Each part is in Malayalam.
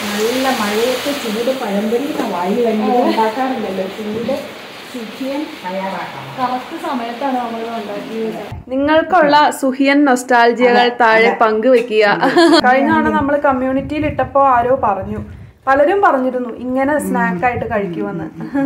നല്ല മഴയത്ത് ചൂട് പഴംപൊരി വായി കഴിഞ്ഞിട്ട് ഉണ്ടാക്കാറില്ലല്ലോ ചൂട് സുഖിയൻ തയ്യാറാക്കാം കറക്റ്റ് സമയത്താണ് നമ്മൾ ഉണ്ടാക്കിയത് നിങ്ങൾക്കുള്ള സുഹിയൻ നൊസ്റ്റാൾജിയകൾ താഴെ പങ്കുവെക്കുക കഴിഞ്ഞ തവണ നമ്മൾ കമ്മ്യൂണിറ്റിയിൽ ഇട്ടപ്പോ ആരോ പറഞ്ഞു പലരും പറഞ്ഞിരുന്നു ഇങ്ങനെ സ്നാക്ക് ആയിട്ട് കഴിക്കുമെന്ന്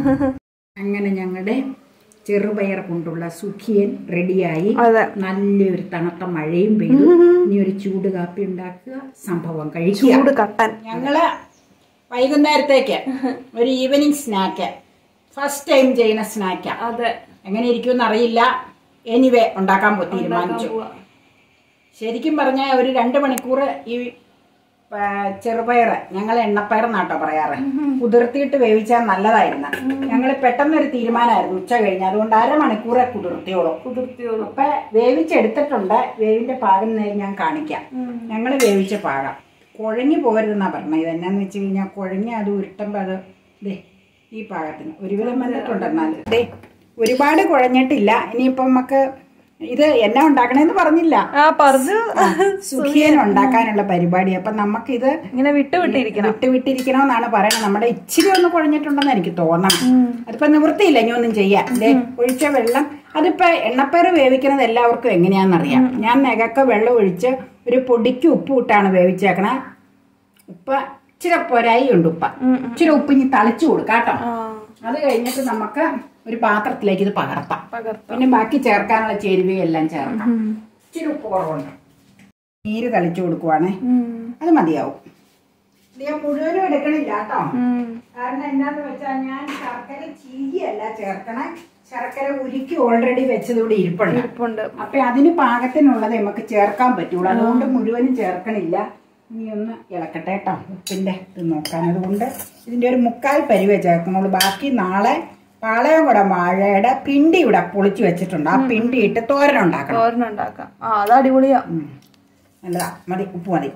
അങ്ങനെ ഞങ്ങളുടെ ചെറുപയർ കൊണ്ടുള്ള സുഖിയൻ റെഡിയായി അതെ നല്ലൊരു തണുത്ത മഴയും പെയ്തു ഇനി ഒരു ചൂട് കാപ്പി ഉണ്ടാക്കുക സംഭവം കഴിക്കുക ചൂട് കട്ടൻ ഞങ്ങള് വൈകുന്നേരത്തേക്ക് ഒരു ഈവനിങ് സ്നാക്ക് ഫസ്റ്റ് ടൈം ചെയ്യുന്ന സ്നാക്കാ അതെ എങ്ങനെ ഇരിക്കുമെന്ന് അറിയില്ല എനിവേ ഉണ്ടാക്കാൻ പോ- തീരുമാനിച്ചു ശരിക്കും പറഞ്ഞാൽ ഒരു രണ്ട് മണിക്കൂർ ഈ ആ, ചെറുപയർ ഞങ്ങൾ എണ്ണപ്പയർ എന്നാട്ടോ പറയാറ് കുതിർത്തിയിട്ട് വേവിച്ചാൽ നല്ലതായിരുന്നു ഞങ്ങൾ പെട്ടെന്നൊരു തീരുമാനമായിരുന്നു ഉച്ച കഴിഞ്ഞ് അതുകൊണ്ട് അരമണിക്കൂറെ കുതിർത്തിയോളൂ കുതിർത്തിയോളൂ അപ്പൊ വേവിച്ചെടുത്തിട്ടുണ്ട് വേവിന്റെ പാകം നേ- ഞാൻ കാണിക്കാം ഞങ്ങൾ വേവിച്ച പാകം കുഴഞ്ഞു പോകരുതെന്നാ പറഞ്ഞത് ഇത് എന്നാന്ന് വെച്ച് കഴിഞ്ഞാൽ കുഴഞ്ഞ് അത് ഉരുട്ടുമ്പോൾ അത് ദേ ഈ പാകത്തിന് ഒരുവിധം വന്നിട്ടുണ്ട് എന്നാലും ദേ ഒരുപാട് കുഴഞ്ഞിട്ടില്ല ഇനിയിപ്പം നമുക്ക് ഇത് എന്നാ ഉണ്ടാക്കണേന്ന് പറഞ്ഞില്ല ആ പറഞ്ഞു സുഖിയൻ ഉണ്ടാക്കാനുള്ള പരിപാടി അപ്പൊ നമുക്കിത് ഇങ്ങനെ വിട്ട് വിട്ടിരിക്കണം വിട്ട് വിട്ടിരിക്കണമെന്നാണ് പറയുന്നത് നമ്മുടെ ഇച്ചിരി ഒന്ന് കുഴഞ്ഞിട്ടുണ്ടെന്ന് എനിക്ക് തോന്നണം അതിപ്പോ നിവൃത്തിയില്ല ഇനി ഒന്നും ചെയ്യാൻ ദേ ഒഴിച്ച വെള്ളം അതിപ്പോ എണ്ണപ്പയർ വേവിക്കുന്നത് എല്ലാവർക്കും എങ്ങനെയാണെന്നറിയാം ഞാൻ നെകക്ക വെള്ളം ഒഴിച്ച് ഒരു പൊടിക്ക് ഉപ്പ് ഇട്ടാണ് വേവിച്ചേക്കണേ ഉപ്പ് ഇച്ചിരി പൊരായി ഉണ്ട് ഉപ്പ ഇച്ചിരി ഉപ്പ് ഇനി തളിച്ചു കൊടുക്കാം കേട്ടോ അത് കഴിഞ്ഞിട്ട് നമുക്ക് ഒരു പാത്രത്തിലേക്ക് ഇത് പകർത്താം പകർത്താം പിന്നെ ബാക്കി ചേർക്കാനുള്ള ചേരുവയെല്ലാം ചേർക്കാം ഇച്ചിരി ഉപ്പ് കുറവുണ്ട് നീര് തളിച്ചു കൊടുക്കുവാണേ അത് മതിയാവും ഇത് ഞാൻ മുഴുവനും എടുക്കണില്ല കേട്ടോ കാരണം എന്താന്ന് വെച്ചാൽ ഞാൻ ശർക്കര ചീകിയല്ല ചേർക്കണേ ശർക്കര ഉരുക്കി ഓൾറെഡി വെച്ചത് ഇവിടെ ഇരിപ്പുണ്ട് ഇരിപ്പുണ്ട് അപ്പൊ അതിന് പാകത്തിനുള്ളത് നമുക്ക് ചേർക്കാൻ പറ്റുള്ളൂ അതുകൊണ്ട് മുഴുവനും ചേർക്കണില്ല ഇനി ഒന്ന് ഇളക്കട്ടെ കേട്ടോ ഉപ്പിന്റെ ഇത് നോക്കാൻ അതുകൊണ്ട് ഇതിന്റെ ഒരു മുക്കാൽ പരിവേ ചേർക്കണുള്ളൂ ബാക്കി നാളെ പാളയംകുട വാഴയുടെ പിണ്ടി ഇവിടെ പൊളിച്ചു വെച്ചിട്ടുണ്ട് ആ പിണ്ടി ഇട്ട് തോരൻ ഉണ്ടാക്കണം തോരനുണ്ടാക്കാം ആ അത് അടിപൊളിയാ ഉം. നല്ലതാ മതി ഉപ്പ് മതി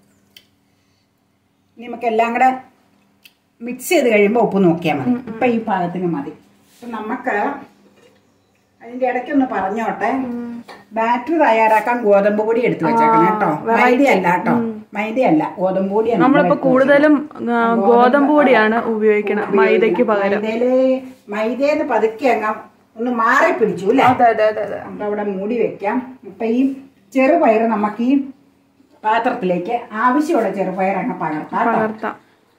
ഇനി നമുക്ക് എല്ലാം കൂടെ മിക്സ് ചെയ്ത് കഴിയുമ്പോൾ ഉപ്പ് നോക്കിയാൽ മതി ഇപ്പൊ ഈ പാകത്തിന് മതി അപ്പൊ നമുക്ക് അതിന്റെ ഇടയ്ക്കൊന്ന് പറഞ്ഞോട്ടെ ബാറ്ററി തയ്യാറാക്കാൻ ഗോതമ്പ് പൊടി എടുത്തു വെച്ചേക്കണം കേട്ടോ മൈദയല്ല കേട്ടോ മൈദയല്ല ഗോതമ്പ് പൊടിയാണ് നമ്മളിപ്പോ കൂടുതലും ആ, ഗോതമ്പ് പൊടിയാണ് ഉപയോഗിക്കണം മൈദയ്ക്ക് പകരം മൈദയില് മൈദയെന്ന് പതുക്കെ അങ്ങ് ഒന്ന് മാറി പിടിച്ചു അല്ലേ അതെ അതെ അതെ അതെ നമുക്ക് അവിടെ മൂടി വെക്കാം അപ്പൊ ഈ ചെറുപയർ നമുക്ക് ഈ പാത്രത്തിലേക്ക് ആവശ്യമുള്ള ചെറുപയർ അങ്ങ് പകർത്താം കേട്ടോ. പകർത്താം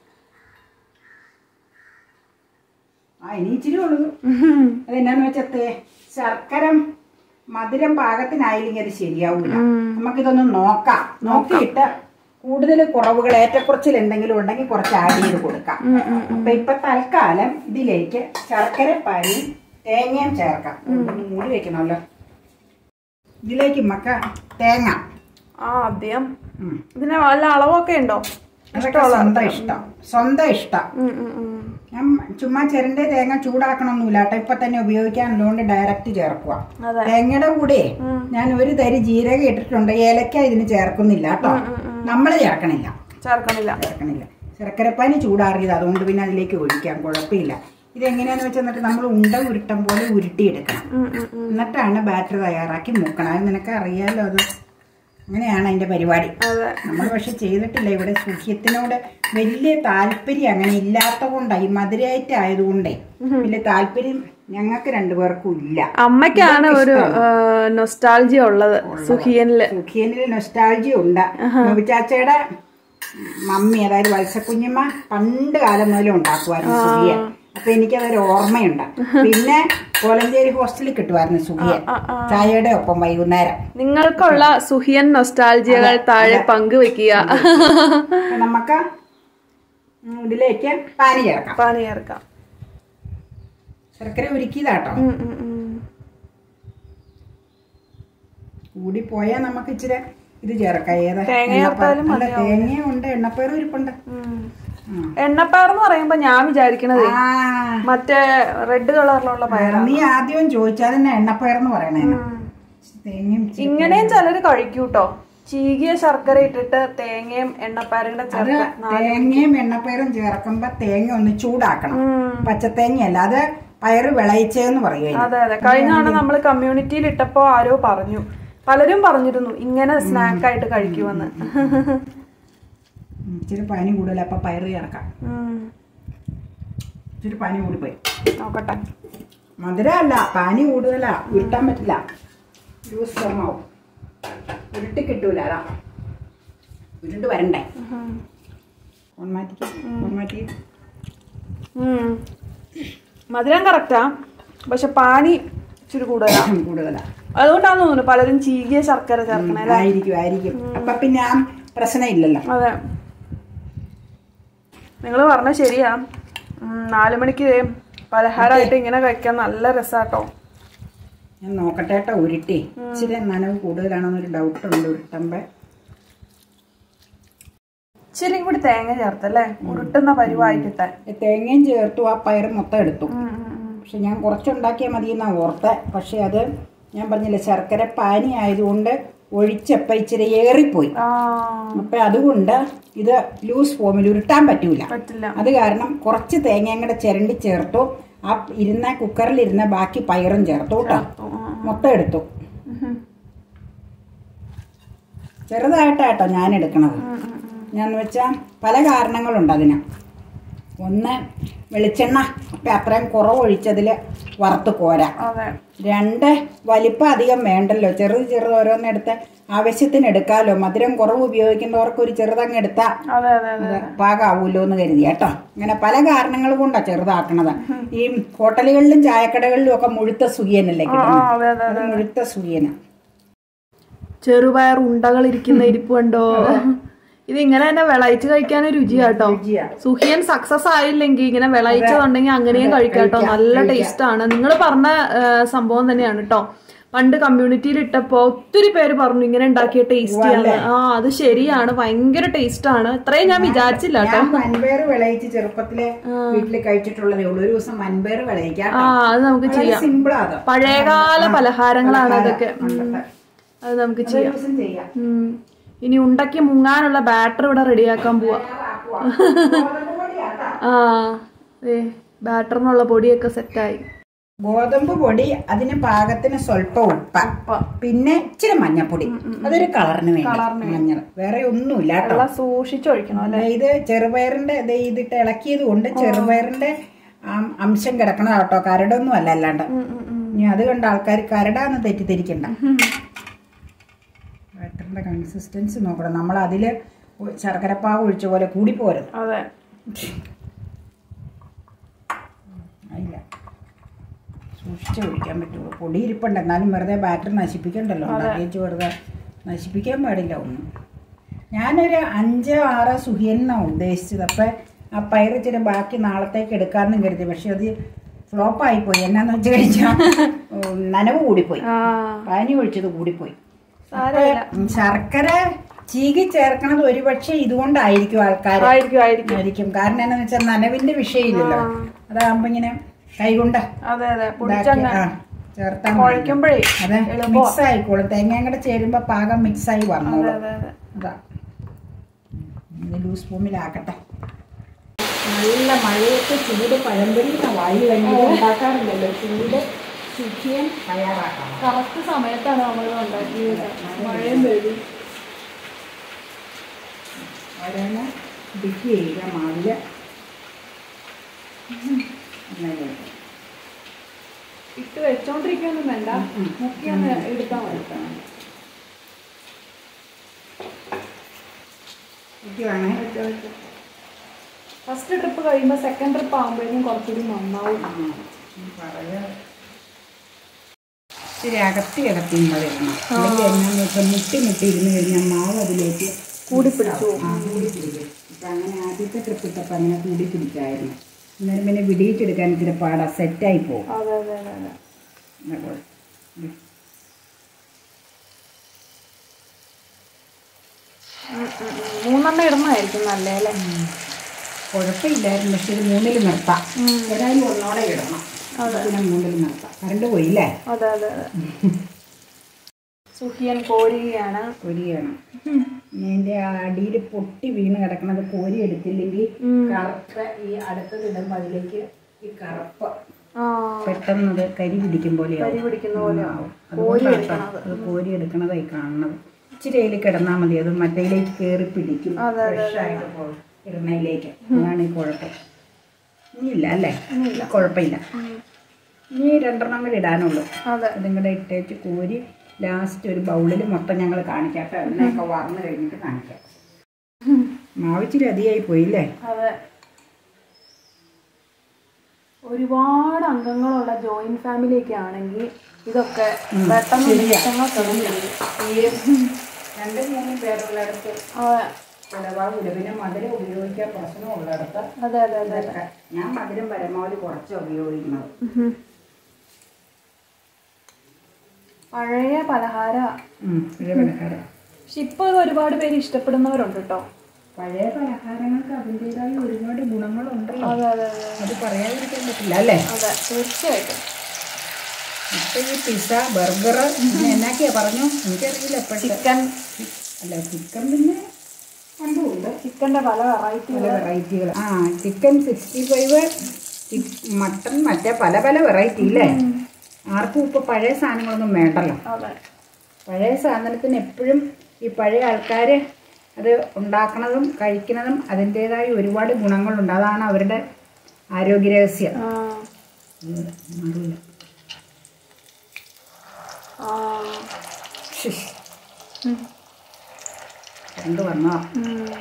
ആ ഇനി ഇച്ചിരി ഉള്ളൂ അതെന്നാന്ന് വെച്ചേ ശർക്കര മധുരം പാകത്തിനായില്ലെങ്കിൽ അത് ശരിയാവൂല നമുക്കിതൊന്ന് നോക്കാം നോക്കിയിട്ട് കൂടുതൽ കുറവുകൾ ഏറ്റക്കുറച്ചിൽ എന്തെങ്കിലും ഉണ്ടെങ്കിൽ കുറച്ച് ആഡ് ചെയ്ത് കൊടുക്കാം അപ്പൊ ഇപ്പൊ തൽക്കാലം ഇതിലേക്ക് ശർക്കര പാനിയും തേങ്ങയും ചേർക്കാം ഒന്ന് മൂടി വെക്കണമല്ലോ ഇതിലേക്ക് മക്ക തേങ്ങ ആ ആദ്യം ഉം. ഇതിന് വല്ല അളവൊക്കെ ഉണ്ടോ അതൊക്കെ സ്വന്തം ഇഷ്ടം സ്വന്തം ഇഷ്ടം ഉം, ഉം, ഉം. ഞാൻ ചുമ്മാ ചെരണ്ട തേങ്ങ ചൂടാക്കണമൊന്നുമില്ല കേട്ടോ ഇപ്പൊ തന്നെ ഉപയോഗിക്കാനുള്ളതുകൊണ്ട് ഡയറക്റ്റ് ചേർക്കുക അതെ. തേങ്ങയുടെ കൂടെ ഞാൻ ഒരു തരി ജീരകം ഇട്ടിട്ടുണ്ട് ഏലക്ക ഇതിന് ചേർക്കുന്നില്ല കേട്ടോ നമ്മൾ ചേർക്കണില്ല ചേർക്കണില്ല ചേർക്കണില്ല ശർക്കരപ്പാനി ചൂടാറിയത് അതുകൊണ്ട് പിന്നെ അതിലേക്ക് ഒഴിക്കാം കുഴപ്പമില്ല ഇതെങ്ങനെയാന്ന് വെച്ചാൽ എന്നിട്ട് നമ്മൾ ഉണ്ട ഉരുട്ടം പോലെ ഉരുട്ടിയെടുക്കണം ഉം, ഉം, ഉം. എന്നിട്ടാണ് ബാറ്റർ തയ്യാറാക്കി മുക്കണം അത് നിനക്ക് അറിയാലോ അത് അങ്ങനെയാണ് അതിന്റെ പരിപാടി അതെ നമ്മൾ പക്ഷെ ചെയ്തിട്ടില്ല ഇവിടെ സുഖ്യത്തിനോട് വലിയ താല്പര്യം അങ്ങനെ ഇല്ലാത്ത കൊണ്ടായി മധുരമായിട്ട് ആയതുകൊണ്ടേ വലിയ താല്പര്യം ഞങ്ങൾക്ക് രണ്ടുപേർക്കും ഇല്ല അമ്മയ്ക്കാണ് ഒരു നൊസ്റ്റാൾജിയ ഉള്ളത് സുഹിയനില് സുഖിയനിൽ നൊസ്റ്റാൾജി ഉണ്ട് നോബിച്ചാച്ചയുടെ മമ്മി അതായത് വത്സക്കുഞ്ഞമ്മ പണ്ട് കാലം മുതലേ ഉണ്ടാക്കുമായിരുന്നു സുഖിയൻ അപ്പൊ എനിക്കതൊരു ഓർമ്മയുണ്ട് പിന്നെ കോലഞ്ചേരി ഹോസ്റ്റലിൽ കിട്ടുമായിരുന്നു സുഖിയൻ ചായയുടെ ഒപ്പം വൈകുന്നേരം നിങ്ങൾക്കുള്ള സുഹിയൻ നൊസ്റ്റാൾജിയകൾ താഴെ പങ്കുവെക്കുക അപ്പൊ നമുക്ക് ഉം ഇതിലേക്ക് പാനി ചേർക്കാം പാനി ചേർക്കാം ശർക്കര ഉരുക്കിയതാട്ടോ ഉം, ഉം, ഉം. കൂടി പോയാൽ നമുക്ക് ഇച്ചിരി ഇത് ചേർക്കാം ഏതാ തേങ്ങ എണ്ണപ്പയർ. ചേർത്താലും അല്ല തേങ്ങയും ഉണ്ട് എണ്ണപ്പയറും ഇരിപ്പുണ്ട് ഉം. ഉം. എണ്ണപ്പയർ എന്ന് പറയുമ്പോ ഞാൻ വിചാരിക്കണത് ആ മറ്റേ റെഡ് കളറിലുള്ള പയർ നീ ആദ്യം ചോദിച്ചാൽ തന്നെ എണ്ണപ്പയർ എന്ന് പറയണേ തേങ്ങയും ഇച്ചിരി- ഇങ്ങനെയും ചിലര് കഴിക്കൂട്ടോ ചീകിയ ശർക്കര ഇട്ടിട്ട് തേങ്ങയും എണ്ണപ്പയറും കൂടെ അത് ചേർത്ത് തേങ്ങയും എണ്ണപ്പയറും ചേർക്കുമ്പോ തേങ്ങ ഒന്ന് ചൂടാക്കണം പച്ചത്തേങ്ങയല്ല അത് പയറ് വിളയിച്ചെന്ന് പറയുക അതെ അതെ കഴിഞ്ഞ തവണ നമ്മൾ കമ്മ്യൂണിറ്റിയിൽ ഇട്ടപ്പോ ആരോ പറഞ്ഞു പലരും പറഞ്ഞിരുന്നു ഇങ്ങനെ സ്നാക്ക് ആയിട്ട് കഴിക്കുമെന്ന് ഉം, ഇച്ചിരി പനി കൂടുതൽ അപ്പം പയറ് ചേർക്കാം ഉം. ഇച്ചിരി പനി കൂടിപ്പോയി നോക്കട്ടെ മധുരമല്ല പാനി കൂടുതലാ ഉരുട്ടാൻ പറ്റില്ല ജ്യൂസ് ഫോമാവും ഉരുട്ടി കിട്ടൂല അതാ ഉരുണ്ട് വരണ്ടേ ഉം. ഫോൺ മാറ്റിക്ക് ഫോൺ മാറ്റി ഉം. മധുരം കറക്റ്റാ പക്ഷെ പാനി ഇച്ചിരി കൂടുതലാ കൂടുതലാ അതുകൊണ്ടാന്ന് തോന്നുന്നു പലരും ചീകിയ ശർക്കര ചേർക്കണേ അല്ലേ ആയിരിക്കും ആയിരിക്കും അപ്പൊ പിന്നെ ആ പ്രശ്നമില്ലല്ലോ അതെ നിങ്ങൾ പറഞ്ഞ ശരിയാ ഉം, നാല് മണിക്ക് ദേ പലഹാരമായിട്ട് ഇങ്ങനെ കഴിക്കാൻ നല്ല രസാട്ടോ ഞാൻ നോക്കട്ടെ കേട്ടോ ഉരുട്ടി ഇച്ചിരി നനവ് കൂടുതലാണെന്നൊരു ഡൗട്ട് ഉണ്ട് ഉരുട്ടുമ്പോ ഇച്ചിരി കൂടി തേങ്ങ ചേർത്തല്ലേ ഉരുട്ടുന്ന പരിവായി കിട്ടാൻ തേങ്ങയും ചേർത്തു ആ പയർ മൊത്തം എടുത്തു പക്ഷെ ഞാൻ കുറച്ചുണ്ടാക്കിയാൽ മതി എന്നാ ഓർത്തെ പക്ഷെ അത് ഞാൻ പറഞ്ഞില്ലേ ശർക്കര പാനി ആയതുകൊണ്ട് ഒഴിച്ചപ്പ ഇച്ചിരി ഏറിപ്പോയി ആ അപ്പൊ അതുകൊണ്ട് ഇത് ലൂസ് ഫോമിൽ ഉരുട്ടാൻ പറ്റൂല പറ്റില്ല അത് കാരണം കുറച്ച് തേങ്ങയും കൂടെ ചിരണ്ടി ചേർത്തു ആ ഇരുന്ന കുക്കറിൽ ഇരുന്ന ബാക്കി പയറും ചേർത്തു കേട്ടോ മൊത്തം എടുത്തു ചെറുതായിട്ടാട്ടോ ഞാൻ എടുക്കണത് ഞാൻ വെച്ചാൽ പല കാരണങ്ങളുണ്ട് അതിന് ഒന്ന് വെളിച്ചെണ്ണ അപ്പം അത്രയും കുറവ് ഒഴിച്ചതിൽ വറുത്ത് കോരാം അതെ രണ്ട് വലിപ്പം അധികം വേണ്ടല്ലോ ചെറുത് ചെറുത് ഓരോന്നെടുത്ത് ആവശ്യത്തിന് എടുക്കാമല്ലോ മധുരം കുറവ് ഉപയോഗിക്കുന്നവർക്ക് ഒരു ചെറുതങ്ങ് എടുത്താൽ അതെ അതെ അതെ അത് പാകാവൂല്ലോ എന്ന് കരുതി കേട്ടോ അങ്ങനെ പല കാരണങ്ങൾ കൊണ്ടാണ് ചെറുതാക്കണത് ഈ ഹോട്ടലുകളിലും ചായക്കടകളിലും ഒക്കെ മുഴുത്ത സുഖിയനല്ലേ ആ കിട്ടുന്നത് അതെ അതെ അത് മുഴുത്ത സുഖിയന ചെറുപയർ ഉണ്ടകൾ ഇരിക്കുന്ന ഇരിപ്പ് കണ്ടോ ഇത് ഇങ്ങനെ തന്നെ വിളയിച്ച് കഴിക്കാൻ രുചിയാട്ടോ രുചിയാ. സുഹിയൻ സക്സസ് ആയില്ലെങ്കിൽ ഇങ്ങനെ വിളയിച്ചതുണ്ടെങ്കിൽ അങ്ങനെയും കഴിക്കാട്ടോ നല്ല ടേസ്റ്റ് ആണ് നിങ്ങൾ പറഞ്ഞ ആ, സംഭവം തന്നെയാണ് കേട്ടോ പണ്ട് കമ്മ്യൂണിറ്റിയിൽ ഇട്ടപ്പോ ഒത്തിരി പേര് പറഞ്ഞു ഇങ്ങനെ ഉണ്ടാക്കിയ ടേസ്റ്റി ആണ് ആ അത് ശരിയാണ് ഭയങ്കര ടേസ്റ്റ് ആണ് ഇത്രയും ഞാൻ വിചാരിച്ചില്ല കേട്ടോ ഞാൻ വൻപയർ വിളയിച്ച് ചെറുപ്പത്തില് വീട്ടിൽ കഴിച്ചിട്ടുള്ളതേ ഉള്ളൂ ഒരു ദിവസം വൻപയർ വിളയിക്കാം ആ അത് നമുക്ക് ചെയ്യാം സിമ്പിൾ അത് പഴയകാല പലഹാരങ്ങളാണ് അതൊക്കെ ഉം. പണ്ടത്തെ. അത് നമുക്ക് ഒരു ചെയ്യാം ദിവസം ചെയ്യാം ഉം. ഇനി ഉണ്ടാക്കി മുങ്ങാനുള്ള ബാറ്റർ ഇവിടെ റെഡിയാക്കാൻ പോവാ ഗോതമ്പ് പൊടിയാട്ടാ. ആ ഏ ബാറ്ററിനുള്ള പൊടിയൊക്കെ സെറ്റായി ഗോതമ്പ് പൊടി അതിന് പാകത്തിന് സ്വല്പം ഉപ്പ പിന്നെ ഇച്ചിരി മഞ്ഞപ്പൊടി അതൊരു കളറിന് വേണ്ടി മഞ്ഞൾ വേറെ ഒന്നുമില്ല കേട്ടോ വെള്ളം സൂക്ഷിച്ചൊഴിക്കണം അല്ലെ ഇത് ചെറുപയറിന്റെ ദേ ഇതിട്ട് ഇളക്കിയത് കൊണ്ട് ചെറുപയറിന്റെ ആ അംശം കിടക്കണം കേട്ടോ കരടൊന്നും അല്ല അല്ലാണ്ട് ഇനി അത് കണ്ട ആൾക്കാർ കരടാന്ന് തെറ്റിദ്ധരിക്കണ്ട ബാറ്ററിന്റെ കൺസിസ്റ്റൻസി നോക്കണം നമ്മൾ അതില് ശർക്കരപ്പാവ് ഒഴിച്ച പോലെ കൂടി പോരുത് അതെ ഇല്ല സൂക്ഷിച്ച് ഒഴിക്കാൻ പറ്റുള്ളൂ പൊടി ഇരിപ്പുണ്ട് എന്നാലും വെറുതെ ബാറ്ററി നശിപ്പിക്കണ്ടല്ലോ ഉണ്ടാക്കിയേച്ച് വെറുതെ നശിപ്പിക്കാൻ പാടില്ല ഒന്നും ഞാനൊരു അഞ്ചോ ആറോ സുഹിയനാണ് ഉദ്ദേശിച്ചത് അപ്പം ആ പയർ ഇച്ചിരി ബാക്കി നാളത്തേക്ക് എടുക്കാമെന്നും കരുതി പക്ഷെ അത് ഫ്ലോപ്പായിപ്പോയി എന്നാന്ന് വെച്ച് കഴിഞ്ഞാൽ നനവ് കൂടിപ്പോയി ആ പാനി ഒഴിച്ചത് കൂടിപ്പോയി സാരമില്ല ഉം, ശർക്കര ചീകി ചേർക്കണത് ഒരുപക്ഷെ ഇതുകൊണ്ടായിരിക്കും ആൾക്കാർ ആയിരിക്കും ആയിരിക്കും ആയിരിക്കും കാരണം എന്നാന്ന് വെച്ചാൽ നനവിന്റെ വിഷയമില്ലല്ലോ അതാകുമ്പോ ഇങ്ങനെ കൈകൊണ്ട് അതെ അതെ ഇതാക്കി, പൊടിച്ചങ്ങ് ആ, ചേർത്താൽ മതി. കുഴയ്ക്കുമ്പോഴേ അതെ മിക്സ് ആയിക്കോളും തേങ്ങയും കൂടെ ചേരുമ്പോ പാകം മിക്സ് ആയി വന്നോളും അതെ അതെ അതാ ഇത് ലൂസ് ഫോമിലാക്കട്ടെ നല്ല മഴയത്ത് ചൂട് പഴംപൊരി വായു കഴിഞ്ഞ് ഉണ്ടാക്കാറില്ലല്ലോ ചൂട് സുഖിയൻ തയ്യാറാക്കണം കറക്റ്റ് സമയത്താണ് നമ്മൾ ഉണ്ടാക്കിയത് മഴയും പെയ്തു ഓരോന്ന് ഡിക്ക് ചെയ്യുക മാവില് അങ്ങനെ ഇട്ട് വെച്ചോണ്ടിരിക്കൊന്നും വേണ്ട മുക്കി ഒന്ന് എടുത്താൽ മതി ഇരിക്കുവാണേ ഫസ്റ്റ് ട്രിപ്പ് കഴിയുമ്പോൾ സെക്കൻഡ് ട്രിപ്പ് ആകുമ്പോഴേക്കും കുറച്ചുകൂടി നന്നാവും പറയാ ഇച്ചിരി അകത്തി അകത്തി മതി ഇടണം അല്ലെങ്കിൽ എന്നാന്ന് വെച്ചാൽ മുട്ടി മുട്ടി ഇരുന്ന് കഴിഞ്ഞാൽ മാവ് അതിലേക്ക് കൂടി പിടിച്ചു ആ കൂടി പിടിക്കും ഇപ്പം അങ്ങനെ ആദ്യത്തെ ട്രിപ്പ് ഇട്ടപ്പോൾ അങ്ങനെ കൂടി പിടിക്കായിരുന്നു അന്നേരം പിന്നെ വിടിയിട്ടെടുക്കാൻ ഇച്ചിരി പാടാ സെറ്റായി പോകും അതെ അതെ അതെ അതെ അതേപോലെ. ഉം. ഉം, ഉം, ഉം. മൂന്നെണ്ണം ഇടുന്നതായിരിക്കും നല്ലേ അല്ലേ കുഴപ്പമില്ലായിരുന്നു പക്ഷെ ഇത് മൂന്നിൽ നിർത്താം ഏതായാലും ഒന്നോടെ ഇടണം പിന്നെ മൂന്നിൽ നിർത്താം കറണ്ട് പോയില്ലേ അതെ അതെ അതെ സുഹിയൻ കോരുകയാണ് പൊരിയാണ് ഇതിന്റെ അടിയിൽ പൊട്ടി വീണ് കിടക്കണത് കോരി എടുത്തില്ലെങ്കിൽ കറുപ്പ് ഈ അടുത്തത് ഇടുമ്പോൾ അതിലേക്ക് ഈ കറുപ്പ് ആ പെട്ടെന്ന് അത് കരി പിടിക്കും പോലെ കരി പിടിക്കുന്ന പോലെ ആവും അതുകൊണ്ടാട്ടോ അത് കോരി എടുക്കണതായി കാണുന്നത് ഇച്ചിരി അതിൽ കിടന്നാൽ മതി അത് മറ്റേലേക്ക് കയറി പിടിക്കും ഫ്രഷായിട്ട് പോകും ഇടുന്നതിലേക്ക് അതാണ് ഈ കുഴപ്പം ഇനിയില്ല അല്ലേ കുഴപ്പമില്ല ഇനി രണ്ടെണ്ണം കൂടി ഇടാനുള്ളൂ അതെ അതും കൂടെ ഇട്ടേച്ച് കോരി ലാസ്റ്റ് ഒരു ബൗളിൽ മൊത്തം ഞങ്ങൾ കാണിക്കാം കേട്ടോ എണ്ണയൊക്കെ വറന്ന് കഴിഞ്ഞിട്ട് കാണിക്കാം മാവിച്ചിരി അധികമായി പോയില്ലേ അതെ ഒരുപാട് അംഗങ്ങളുള്ള ജോയിന്റ് ഫാമിലി ഒക്കെ ആണെങ്കിൽ ഇതൊക്കെ പെട്ടെന്ന് ദിവസങ്ങൾക്കകം ചെയ്യും. രണ്ട് മൂന്ന് പേരുള്ളിടത്ത് അതെ ചിലവാകില്ല പിന്നെ മധുരം ഉപയോഗിക്കാൻ പ്രശ്നമുള്ളിടത്ത് അതെ അതെ അതെ ഇതൊക്കെ ഞാൻ മധുരം പരമാവധി കുറച്ച് ഉപയോഗിക്കുന്നത് ഉം. പഴയ പലഹാര ഉം, പഴയ പലഹാരം പക്ഷെ ഇപ്പൊ ഇത് ഒരുപാട് പേര് ഇഷ്ടപ്പെടുന്നവരുണ്ട് കേട്ടോ പഴയ പലഹാരങ്ങൾക്ക് അതിൻ്റെതായ ഒരുപാട് ഗുണങ്ങളുണ്ടല്ലോ അതെ അതെ അതെ അത് പറയാതിരിക്കാൻ പറ്റില്ല അല്ലേ അതെ തീർച്ചയായിട്ടും ഇപ്പൊ ഈ പിസ്സ ബർഗർ എന്നൊക്കെയാ പറഞ്ഞു എനിക്കറിയില്ല ഇപ്പോഴത്തെ ചിക്കൻ അല്ല ചിക്കൻ പിന്നെ കണ്ടുണ്ട് ചിക്കന്റെ പല വെറൈറ്റി പല വെറൈറ്റികൾ ആ ചിക്കൻ സിക്സ്റ്റി ഫൈവ് മട്ടൺ മറ്റേ പല പല വെറൈറ്റി ഇല്ലേ ആർക്കും ഇപ്പോൾ പഴയ സാധനങ്ങളൊന്നും വേണ്ടല്ലോ അതെ പഴയ സാധനത്തിന് എപ്പോഴും ഈ പഴയ ആൾക്കാർ അത് ഉണ്ടാക്കുന്നതും കഴിക്കുന്നതും അതിൻ്റേതായ ഒരുപാട് ഗുണങ്ങളുണ്ട് അതാണ് അവരുടെ ആരോഗ്യ രഹസ്യം ആ ഉം, മാറില്ല. ആ ശ്ശിഷ്. കണ്ടു വന്നോ ഉം.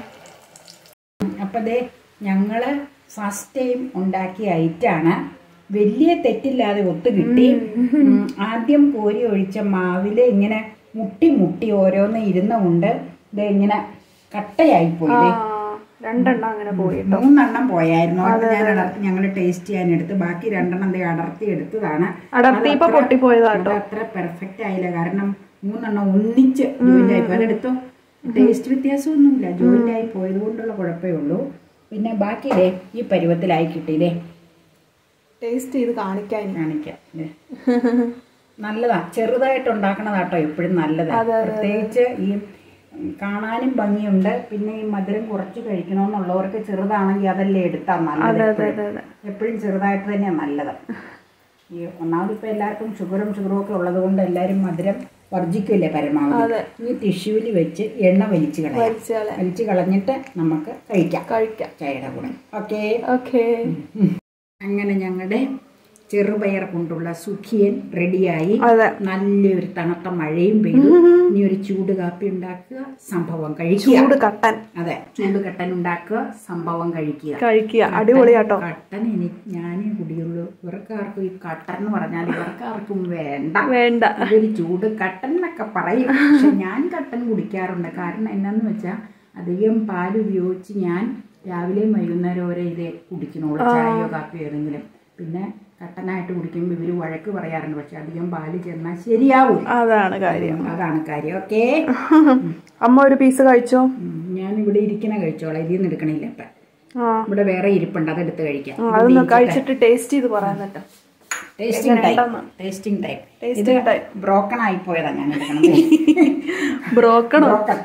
അപ്പം ദേ ഞങ്ങൾ ഫസ്റ്റ് ടൈം ഉണ്ടാക്കിയ ഐറ്റാണ് വലിയ തെറ്റില്ലാതെ ഒത്തു കിട്ടി ഉം, ആദ്യം കോരി ഒഴിച്ച മാവില് ഇങ്ങനെ മുട്ടി മുട്ടി ഓരോന്ന് ഇരുന്നുകൊണ്ട് ഇത് ഇങ്ങനെ കട്ടയായിപ്പോയി ആ ദേ. രണ്ടെണ്ണം അങ്ങനെ പോയി മൂന്നെണ്ണം പോയായിരുന്നു അത് ഞാൻ അടർത്തി ഞങ്ങൾ ടേസ്റ്റ് ചെയ്യാനെടുത്ത് ബാക്കി രണ്ടെണ്ണം ദേ അടർത്തി എടുത്തതാണ് അടർത്തി ഇപ്പൊ പൊട്ടിപ്പോയതാ അത് അത്ര പെർഫെക്റ്റ് ആയില്ല കാരണം മൂന്നെണ്ണം ഒന്നിച്ച് ജോയിന്റ് ആയി പോയി അതെടുത്തോ ടേസ്റ്റ് വ്യത്യാസമൊന്നുമില്ല ജോയിന്റ് ആയി പോയത് കൊണ്ടുള്ള കുഴപ്പമേ ഉള്ളൂ പിന്നെ ബാക്കി ദേ ഈ പരുവത്തിലായി കിട്ടിയില്ലേ ടേസ്റ്റ് ചെയ്ത് കാണിക്കാൻ കാണിക്കാം ദേ. നല്ലതാ ചെറുതായിട്ട് ഉണ്ടാക്കണതാട്ടോ എപ്പോഴും നല്ലത് പ്രത്യേകിച്ച് ഈ ഉം, കാണാനും ഭംഗിയുണ്ട് പിന്നെ ഈ മധുരം കുറച്ച് കഴിക്കണമെന്നുള്ളവർക്ക് ചെറുതാണെങ്കിൽ അതല്ലേ എടുത്താൽ നല്ലത് എപ്പോഴും. അതെ അതെ എപ്പോഴും ചെറുതായിട്ട് തന്നെയാണ് നല്ലത് ഈ ഒന്നാമത് ഇപ്പം എല്ലാവർക്കും ഷുഗറും ഷുഗറും ഒക്കെ ഉള്ളത് കൊണ്ട് എല്ലാവരും മധുരം വർജിക്കില്ലേ പരമാവധി ഈ ടിഷ്യൂവിൽ വെച്ച് എണ്ണ വലിച്ചു കളയാം കഴിച്ചാലേ വലിച്ചു കളഞ്ഞിട്ട് നമുക്ക് കഴിക്കാം കഴിക്കാം ചായയുടെ കൂടെ ഓക്കേ ഓക്കേ അങ്ങനെ ഞങ്ങളുടെ ചെറുപയർ കൊണ്ടുള്ള സുഖിയൻ റെഡിയായി അതെ നല്ലൊരു തണുത്ത മഴയും പെയ്തു ഇനി ഒരു ചൂട് കാപ്പി ഉണ്ടാക്കുക സംഭവം കഴിക്കുക ചൂട് കട്ടൻ അതെ ചൂട് കട്ടൻ ഉണ്ടാക്കുക സംഭവം കഴിക്കുക കഴിക്കുക അടിപൊളിയാട്ടോ കട്ടൻ എനിക്ക് ഞാനേ കുടിയുള്ളൂ ഇവർക്കാർക്കും ഈ കട്ടൻ എന്ന് പറഞ്ഞാൽ ഇവർക്കാർക്കും വേണ്ട വേണ്ട ഇതൊരു ചൂട് കട്ടൻ എന്നൊക്കെ പറയും പക്ഷെ ഞാൻ കട്ടൻ കുടിക്കാറുണ്ട് കാരണം എന്നാന്ന് വെച്ചാൽ അധികം പാൽ ഉപയോഗിച്ച് ഞാൻ രാവിലെയും വൈകുന്നേരം വരെ ഇതേ കുടിക്കണുള്ളൂ ചായയോ കാപ്പിയോ ഏതെങ്കിലും പിന്നെ കട്ടനായിട്ട് കുടിക്കുമ്പോൾ ഇവർ വഴക്ക് പറയാറുണ്ട് പക്ഷെ അധികം പാല് ചെന്നാൽ ശരിയാവും അതാണ് കാര്യം അതാണ് കാര്യം ഓക്കേ അമ്മ ഒരു പീസ് കഴിച്ചോ ഞാൻ ഇവിടെ ഇരിക്കണ കഴിച്ചോളാം ഇതിൽ നിന്ന് എടുക്കണില്ല ഇപ്പം ആ ഇവിടെ വേറെ ഇരിപ്പുണ്ട് അതെടുത്ത് കഴിക്കാം ആ, അതൊന്ന് കഴിച്ചിട്ട് ടേസ്റ്റ് ചെയ്ത് പറയാൻ പറ്റും ടേസ്റ്റിംഗ് ടൈം എങ്ങനെയുണ്ടെന്ന്? ടേസ്റ്റിംഗ് ടൈം ഇത് ടേസ്റ്റിംഗ് ടൈം ബ്രോക്കൺ ആയി പോയതാ ഞാൻ എടുക്കണത് ബ്രോക്കണോ ബ്രോക്കൺ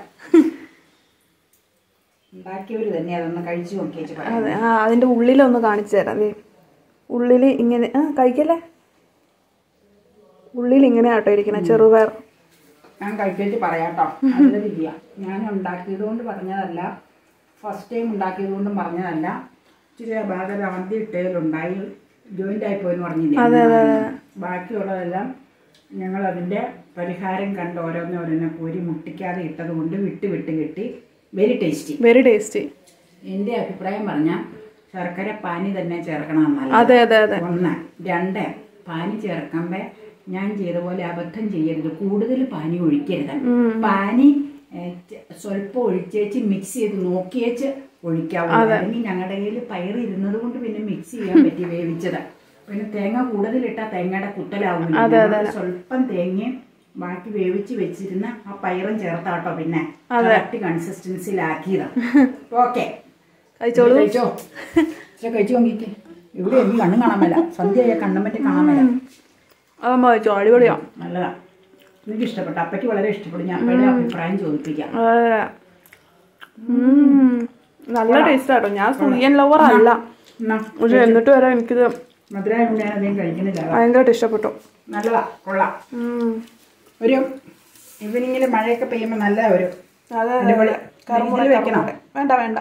ഉണ്ടാക്കിയവര് തന്നെ അതൊന്ന് കഴിച്ചു നോക്കിയേച്ച് പറയാം അതെ ആ അതിന്റെ ഉള്ളിലൊന്ന് കാണിച്ചു തരാം ദേ ഉള്ളില് ഇങ്ങനെ ആ കഴിക്കല്ലേ ഉള്ളിൽ ഇങ്ങനെ ആട്ടോ ഇരിക്കണ ചെറുപയർ ഞാൻ കഴിച്ചേച്ച് പറയാട്ടോ നല്ലതില്ല ഞാൻ ഉണ്ടാക്കിയത് കൊണ്ട് പറഞ്ഞതല്ല ഫസ്റ്റ് ടൈം ഉണ്ടാക്കിയത് കൊണ്ടും പറഞ്ഞതല്ല ഇച്ചിരി ഭാഗം ആദ്യം ഇട്ടതിലുണ്ടായി ജോയിന്റ് ആയി പോയെന്ന് പറഞ്ഞില്ലേ ബാക്കിയുള്ളതെല്ലാം ഞങ്ങൾ അതിന്റെ പരിഹാരം കണ്ട് ഓരോന്ന് ഓരോന്നെ കോരി മുട്ടിക്കാതെ ഇട്ടത് കൊണ്ട് വിട്ട് വിട്ട് കിട്ടി വെരി ടേസ്റ്റി വെരി ടേസ്റ്റി എൻ്റെ അഭിപ്രായം പറഞ്ഞാൽ ശർക്കര പാനി തന്നെ ചേർക്കണം നല്ലത് അതെ അതെ അതെ ഒന്ന് രണ്ട് പാനി ചേർക്കുമ്പോ ഞാൻ ചെയ്ത പോലെ അബദ്ധം ചെയ്യരുത് കൂടുതൽ പാനി ഒഴിക്കരുത് പാനി ഏ, ചെ- സ്വല്പം ഒഴിച്ചേച്ച് മിക്സ് ചെയ്ത് നോക്കിയേച്ച് ഒഴിക്കാവൂ അല്ലെങ്കിൽ ഞങ്ങളുടെ കയ്യിൽ പയർ ഇരുന്നത് കൊണ്ട് പിന്നെ മിക്സ് ചെയ്യാൻ പറ്റി വേവിച്ചത് പിന്നെ തേങ്ങ കൂടുതലിട്ടാ തേങ്ങയുടെ കുത്തലാവില്ല ഞങ്ങൾ സ്വല്പം തേങ്ങയും ബാക്കി വേവിച്ച് വെച്ചിരുന്ന ആ പയറും ചേർത്താട്ടോ പിന്നെ കറക്റ്റ് കൺസിസ്റ്റൻസിയിലാക്കിയതാ ഓക്കെ കഴിച്ചോളൂ കഴിച്ചോ പക്ഷെ കഴിച്ചു നോക്കിക്കേ ഇവിടെ എനിക്ക് കണ്ണും കാണാൻ മേല സന്ധ്യയായ കണ്ണും പറ്റി കാണാൻ മേല അതമ്മ കഴിച്ചോ അടിപൊളിയാ നല്ലതാ എനിക്ക് ഇഷ്ടപ്പെട്ടു അപ്പയ്ക്ക് വളരെ ഇഷ്ടപ്പെടും ഞാൻ അപ്പയുടെ അഭിപ്രായം ചോദിപ്പിക്കാം അതെ. ഉം. നല്ല ടേസ്റ്റ് ആട്ടോ ഞാൻ സുയൻ ലവർ അല്ല എന്നാ പക്ഷെ എന്നിട്ട് വരെ എനിക്കിത് മധുരമായതുകൊണ്ട് ഞാൻ അധികം കഴിക്കുന്നില്ല ഭയങ്കരമായിട്ട് ഇഷ്ടപ്പെട്ടു നല്ലതാ കൊള്ളാം ഉം. ഒരു ഈവനിങ്ങിൽ മഴയൊക്കെ പെയ്യുമ്പോൾ നല്ല ഒരു അതെ അടിപൊളി. കറുമുറ ഇതില് വെക്കണം. കറുമുറ. വേണ്ട വേണ്ട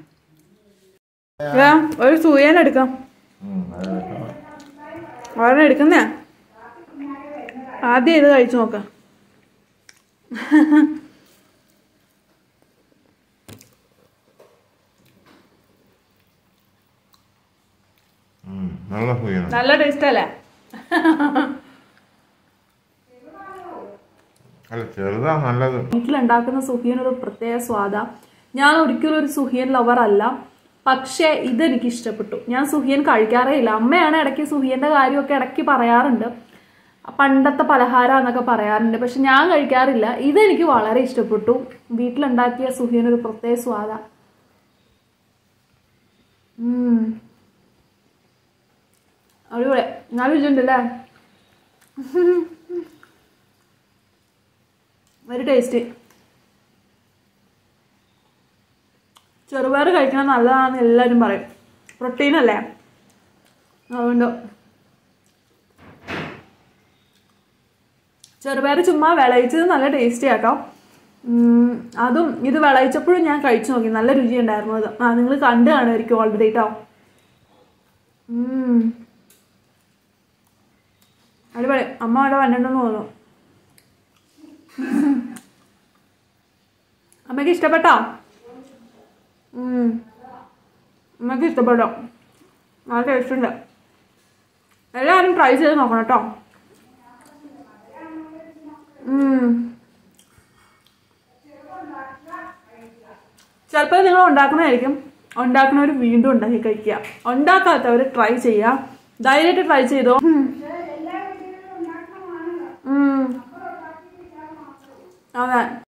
ഇതാ, ഒരു സൂയൻ എടുക്കാം ഒരെണ്ണം എടുക്കുന്നേ ആദ്യം ഇത് കഴിച്ചു നോക്കാം ഉം, നല്ല സുഖമാണ് നല്ല ടേസ്റ്റ് അല്ലേ അല്ല ചെറുതാ നല്ലത് വീട്ടിലുണ്ടാക്കുന്ന സുഹിയൻ ഒരു പ്രത്യേക സ്വാദ ഞാൻ ഒരിക്കലും ഒരു സുഹിയൻ ലവർ അല്ല പക്ഷേ ഇതെനിക്ക് ഇഷ്ടപ്പെട്ടു ഞാൻ സുഹിയൻ കഴിക്കാറേ ഇല്ല അമ്മയാണ് ഇടയ്ക്ക് സുഹിയന്റെ കാര്യമൊക്കെ ഇടയ്ക്ക് പറയാറുണ്ട് പണ്ടത്തെ പലഹാരം എന്നൊക്കെ പറയാറുണ്ട് പക്ഷെ ഞാൻ കഴിക്കാറില്ല ഇതെനിക്ക് വളരെ ഇഷ്ടപ്പെട്ടു വീട്ടിലുണ്ടാക്കിയ സുഹിയൻ ഒരു പ്രത്യേക സ്വാദ ഉം. അടിപൊളി നല്ല രുചിയുണ്ടല്ലേ ഒരു ടേസ്റ്റ് ചെറുപയർ കഴിക്കണം നല്ലതാണെന്ന് എല്ലാവരും പറയും പ്രോട്ടീൻ അല്ലേ അതുകൊണ്ട് ചെറുപയർ ചുമ്മാ വിളയിച്ചത് നല്ല ടേസ്റ്റി ആക്കാം ഉം, അതും ഇത് വിളയിച്ചപ്പോഴും ഞാൻ കഴിച്ചു നോക്കി നല്ല രുചി ഉണ്ടായിരുന്നു അത് ആ നിങ്ങൾ കണ്ടു കാണുമായിരിക്കും ഓൾറെഡി കേട്ടോ ഉം. അടിപൊളി അമ്മ അവിടെ വന്നിട്ടുണ്ടെന്ന് തോന്നുന്നു അമ്മയ്ക്ക് ഇഷ്ടപ്പെട്ടോ ഉം. അമ്മയ്ക്ക് ഇഷ്ടപ്പെട്ടോ നല്ല ടേസ്റ്റ് ഉണ്ട് എല്ലാവരും ട്രൈ ചെയ്ത് നോക്കണം കേട്ടോ ചിലപ്പോൾ നിങ്ങൾ ഉണ്ടാക്കണമായിരിക്കും ഉണ്ടാക്കുന്നവർ വീണ്ടും ഉണ്ടാക്കി കഴിക്കുക ഉണ്ടാക്കാത്തവർ ട്രൈ ചെയ്യുക ധൈര്യമായിട്ട് ട്രൈ ചെയ്തോ